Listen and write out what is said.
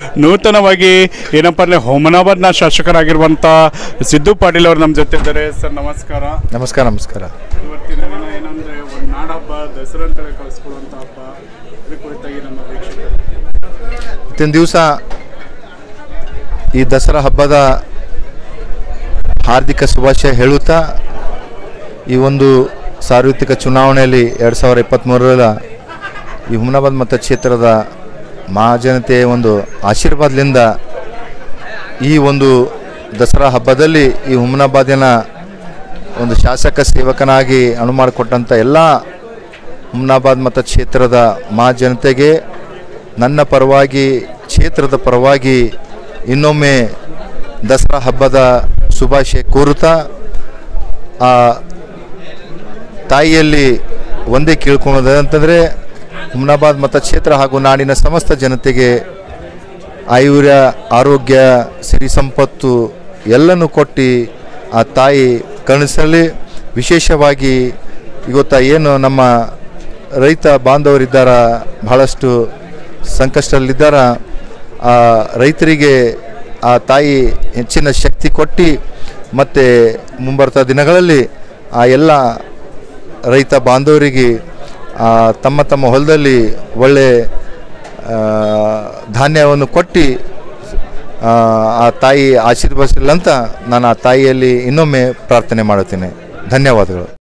ನೂತನವಾಗಿ ಏನಪ್ಪ ಅಂದರೆ ಹುಮನಾಬಾದ್ನ ಶಾಸಕರಾಗಿರುವಂಥ ಸಿದ್ದು ಪಾಟೀಲ್ ಅವರು ನಮ್ಮ ಜೊತೆ ಇದ್ದಾರೆ ಸರ್ ನಮಸ್ಕಾರ ನಮಸ್ಕಾರ ನಮಸ್ಕಾರ ಇವತ್ತಿನ ದಿನ ಏನಂದರೆ ಒಂದು ನಾಡಹಬ್ಬ ದಸರಾ ಅಂತೇಳಿ ಕಳಿಸ್ಕೊಳ್ಳುವಂಥ ಹಬ್ಬ ಇದ್ರ ಕುರಿತಾಗಿ ನಮ್ಮ ವೀಕ್ಷಕರು ಇವತ್ತಿನ ದಿವಸ ಈ ದಸರಾ ಹಬ್ಬದ ಹಾರ್ದಿಕ ಶುಭಾಶಯ ಹೇಳುತ್ತಾ ಈ ಒಂದು ಸಾರ್ವತ್ರಿಕ ಚುನಾವಣೆಯಲ್ಲಿ ಎರಡು ಸಾವಿರ ಇಪ್ಪತ್ತ್ಮೂರರ ಈ ಹುಮನಾಬಾದ್ ಮತಕ್ಷೇತ್ರದ ಮಹಾಜನತೆಯ ಒಂದು ಆಶೀರ್ವಾದದಿಂದ ಈ ಒಂದು ದಸರಾ ಹಬ್ಬದಲ್ಲಿ ಈ ಹುಮನಾಬಾದಿನ ಒಂದು ಶಾಸಕ ಸೇವಕನಾಗಿ ಅಣು ಮಾಡಿಕೊಟ್ಟಂಥ ಎಲ್ಲ ಹುಮ್ನಾಬಾದ್ ಮತಕ್ಷೇತ್ರದ ಮಹಾಜನತೆಗೆ ನನ್ನ ಪರವಾಗಿ ಕ್ಷೇತ್ರದ ಪರವಾಗಿ ಇನ್ನೊಮ್ಮೆ ದಸರಾ ಹಬ್ಬದ ಶುಭಾಶಯ ಕೋರುತ್ತಾ ಆ ತಾಯಿಯಲ್ಲಿ ಒಂದೇ ಕೇಳ್ಕೊಳೋದು ಅಂತಂದರೆ ಹುಮ್ನಾಬಾದ್ ಮತಕ್ಷೇತ್ರ ಹಾಗೂ ನಾಡಿನ ಸಮಸ್ತ ಜನತೆಗೆ ಆಯುರ್ಯ ಆರೋಗ್ಯ ಸಿರಿ ಸಂಪತ್ತು ಎಲ್ಲನೂ ಕೊಟ್ಟು ಆ ತಾಯಿ ಕರುಣಿಸಲಿ ವಿಶೇಷವಾಗಿ ಇವತ್ತ ಏನು ನಮ್ಮ ರೈತ ಬಾಂಧವರಿದ್ದಾರ ಬಹಳಷ್ಟು ಸಂಕಷ್ಟದಲ್ಲಿದ್ದಾರ ಆ ರೈತರಿಗೆ ಆ ತಾಯಿ ಹೆಚ್ಚಿನ ಶಕ್ತಿ ಕೊಟ್ಟು ಮತ್ತು ಮುಂಬರ್ತಾ ದಿನಗಳಲ್ಲಿ ಆ ಎಲ್ಲ ರೈತ ಬಾಂಧವರಿಗೆ ಆ, ತಮ್ಮ ತಮ್ಮ ಹೊಲದಲ್ಲಿ ಒಳ್ಳೆ ಆ, ಧಾನ್ಯವನ್ನು ಕೊಟ್ಟು ಆ, ಆ ತಾಯಿ ಆಶೀರ್ವದಿಸಲಿ ಅಂತ ನಾನು ಆ ತಾಯಿಯಲ್ಲಿ ಇನ್ನೊಮ್ಮೆ ಪ್ರಾರ್ಥನೆ ಮಾಡುತ್ತೇನೆ ಧನ್ಯವಾದಗಳು